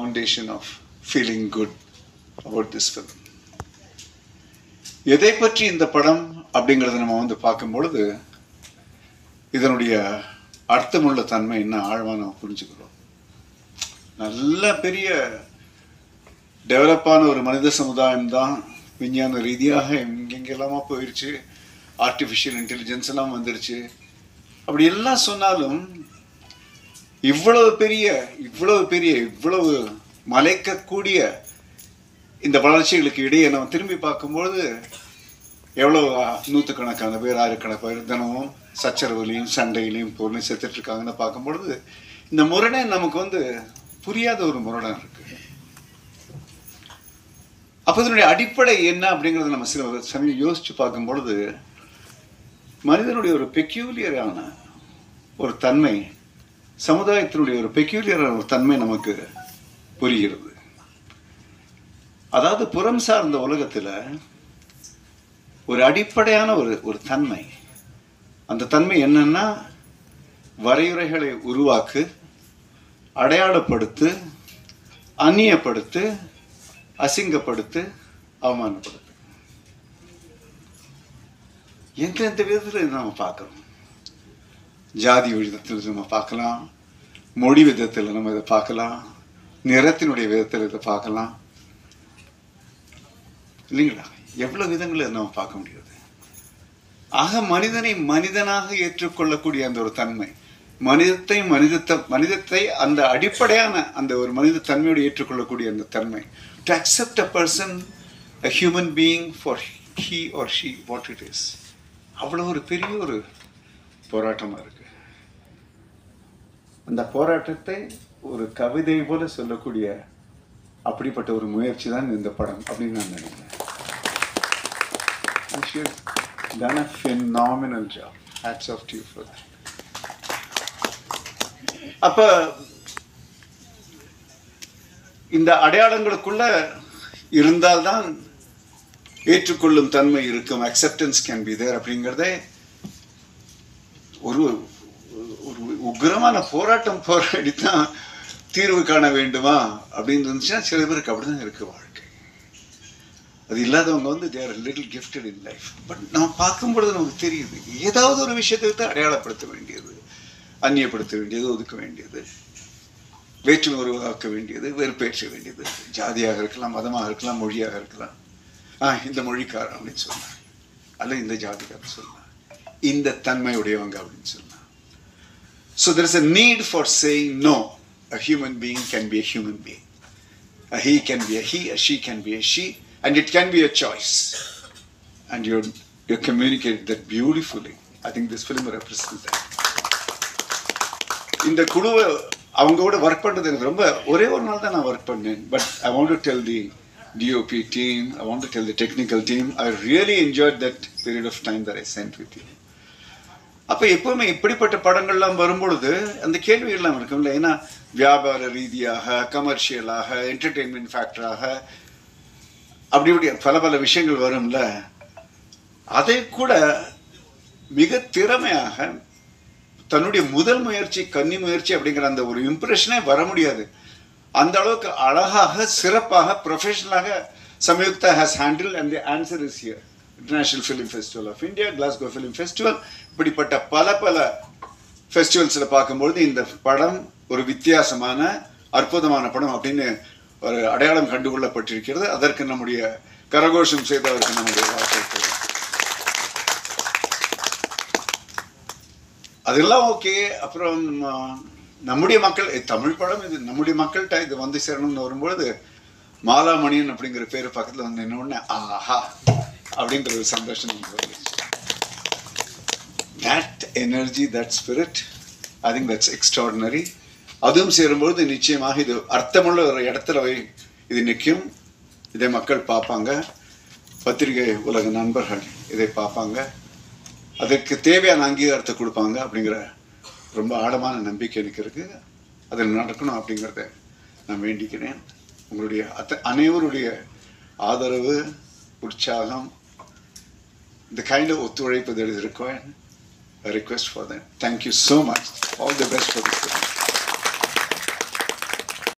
foundation of feeling good about this film. எதை பற்றி இந்த படம் அப்படிங்கிறத நம்ம வந்து பார்க்கும் பொழுது இதனுடைய அர்த்தமுள்ள தன்மை என்ன ஆழமாக நம்ம புரிஞ்சுக்கிறோம் நல்ல பெரிய டெவலப்பான ஒரு மனித சமுதாயம் தான் விஞ்ஞான ரீதியாக எங்கெங்கெல்லாமா போயிடுச்சு ஆர்டிஃபிஷியல் இன்டெலிஜென்ஸ் எல்லாம் வந்துடுச்சு அப்படி எல்லாம் சொன்னாலும் இவ்வளவு பெரிய இவ்வளவு பெரிய இவ்வளவு மலைக்கக்கூடிய இந்த வளர்ச்சிகளுக்கு இடையே நம்ம திரும்பி பார்க்கும்பொழுது எவ்வளவு நூற்றுக்கணக்கான பேர் ஆயிரக்கணக்கான பேர் தினமும் சச்சரவுலையும் சண்டையிலையும் பொருளையும் செத்துட்டு இருக்காங்கன்னு பார்க்கும்பொழுது இந்த முரணை நமக்கு வந்து புரியாத ஒரு முரணம் இருக்கு அப்போ இதனுடைய அடிப்படை என்ன அப்படிங்கிறத நம்ம சில சமயம் யோசிச்சு பார்க்கும் பொழுது மனிதனுடைய ஒரு பெக்யூலியரான ஒரு தன்மை சமுதாயத்தினுடைய ஒரு பெக்யூலியரான ஒரு தன்மை நமக்கு புரிகிறது அதாவது புறம் சார்ந்த உலகத்தில் ஒரு அடிப்படையான ஒரு ஒரு தன்மை அந்த தன்மை என்னன்னா வரையுறைகளை உருவாக்கு அடையாளப்படுத்து அந்நியப்படுத்து அசிங்கப்படுத்து அவமானப்படுத்து எந்தெந்த விதத்தில் நம்ம பார்க்குறோம் ஜாதி விதத்தில் நம்ம பார்க்கலாம் மொழி விதத்தில் நம்ம இதை பார்க்கலாம் நிறத்தினுடைய விதத்தில் இதை பார்க்கலாம் இல்லைங்களா எவ்வளவு விதங்களை நம்ம பார்க்க முடியாது ஆக மனிதனை மனிதனாக ஏற்றுக்கொள்ளக்கூடிய அந்த ஒரு தன்மை மனிதத்தை மனிதத்தை மனிதத்தை அந்த அடிப்படையான அந்த ஒரு மனித தன்மையோடு ஏற்றுக்கொள்ளக்கூடிய அந்த தன்மை to accept a person a human being for he or she what it is அவ்வளோ ஒரு பெரிய ஒரு போராட்டமாக இருக்கு அந்த போராட்டத்தை ஒரு கவிதை போல சொல்லக்கூடிய அப்படிப்பட்ட ஒரு முயற்சி தான் இந்த படம் அப்படின்னு நான் நினைக்கிறேன் You should done a phenomenal job. Hats off to you for that. அப்ப இந்த அடையாளங்களுக்குள்ள இருந்தால்தான் ஏற்றுக்கொள்ளும் தன்மை இருக்கும் அக்செப்டன்ஸ் கேன் பி தேர் அப்படிங்கிறதே ஒரு ஒரு உக்ரமான போராட்டம் போராடி தான் தீர்வு காண வேண்டுமா அப்படின்னு இருந்துச்சுன்னா சில பேருக்கு அப்படிதான் இருக்கு வாழ்க்கை அது இல்லாதவங்க வந்து they're little gifted in life but நம்ம பார்க்கும்பொழுது நமக்கு தெரியுது ஏதாவது ஒரு விஷயத்தை விட்டு அடையாளப்படுத்த வேண்டியது அந்நியப்படுத்த வேண்டியது ஒதுக்க வேண்டியது வேற்றுமை உருவாக்க வேண்டியது வெறுப்பேற்ற வேண்டியது ஜாதியாக இருக்கலாம் மதமாக இருக்கலாம் மொழியாக இருக்கலாம் ஆ இந்த மொழிக்காரன் அப்படின்னு சொல்லலாம் அல்ல இந்த ஜாதிக்காரன் சொல்லலாம் இந்த தன்மையுடையவங்க அப்படின்னு சொல்லலாம் so there is a need for saying no a human being can be a human being A he can be a he, a she can be a she, and it can be a choice. And you're, you're communicating that beautifully. I think this film represents that. இந்த குழுவை அவங்க கூட work பண்ணுறது எனக்கு ரொம்ப ஒரே ஒரு நாள் தான் நான் ஒர்க் பண்ணேன் but I want to tell the DOP team I want to tell the technical team I really enjoy that period of time that I spent with you அப்போ எப்பவுமே இப்படிப்பட்ட படங்கள்லாம் வரும்பொழுது அந்த கேள்விகள்லாம் இருக்கும்ல ஏன்னா வியாபார ரீதியாக கமர்ஷியலாக என்டர்டெயின்மெண்ட் ஃபேக்டராக அப்படி இப்படி பல பல விஷயங்கள் வரும்ல அதை கூட மிக திறமையாக தன்னுடைய முதல் முயற்சி கன்னி முயற்சி அப்படிங்கிற அந்த ஒரு இம்ப்ரெஷனே வர முடியாது அந்த அளவுக்கு அழகாக சிறப்பாக ப்ரொஃபஷனலாக Samyuktha has handle and the answer is here international film festival of India Glasgow film festival இப்படிப்பட்ட பல பல ஃபெஸ்டிவல்ஸில் பார்க்கும்பொழுது இந்த படம் ஒரு வித்தியாசமான அற்புதமான படம் அப்படின்னு ஒரு அடையாளம் கண்டுகொள்ளப்பட்டிருக்கிறது அதற்கு நம்முடைய கரகோஷம் செய்தவருக்கு நம்முடைய வாழ்த்துக்கள் அதெல்லாம் ஓகே அப்புறம் ஆ, நம்முடைய மக்கள் ஏ, தமிழ் படம் இது நம்முடைய மக்கள்கிட்ட இது வந்து சேரணும்னு வரும்பொழுது மாலாமணியன் அப்படிங்கிற பேர் பக்கத்தில் வந்து என்ன உடனே ஆஹா அப்படின்ற ஒரு சந்தோஷம் நமக்கு வந்துச்சு that energy that spirit i think that's extraordinary அதுவும் சேரும்பொழுது நிச்சயமாக இது அர்த்தமுள்ள ஒரு இடத்துல போய் இது நிற்கும் இதை மக்கள் பார்ப்பாங்க பத்திரிகை உலக நண்பர்கள் இதை பார்ப்பாங்க அதற்கு தேவையான அங்கீகாரத்தை கொடுப்பாங்க அப்படிங்கிற ரொம்ப ஆழமான நம்பிக்கை எனக்கு இருக்கு அது நடக்கணும் அப்படிங்கிறத நான் வேண்டிக்கிறேன் உங்களுடைய அத்த அனைவருடைய ஆதரவு உற்சாகம் இந்த கைண்ட் ஆஃப் ஒத்துழைப்பு that is required. A request for that. Thank you so much. All the best for this. film.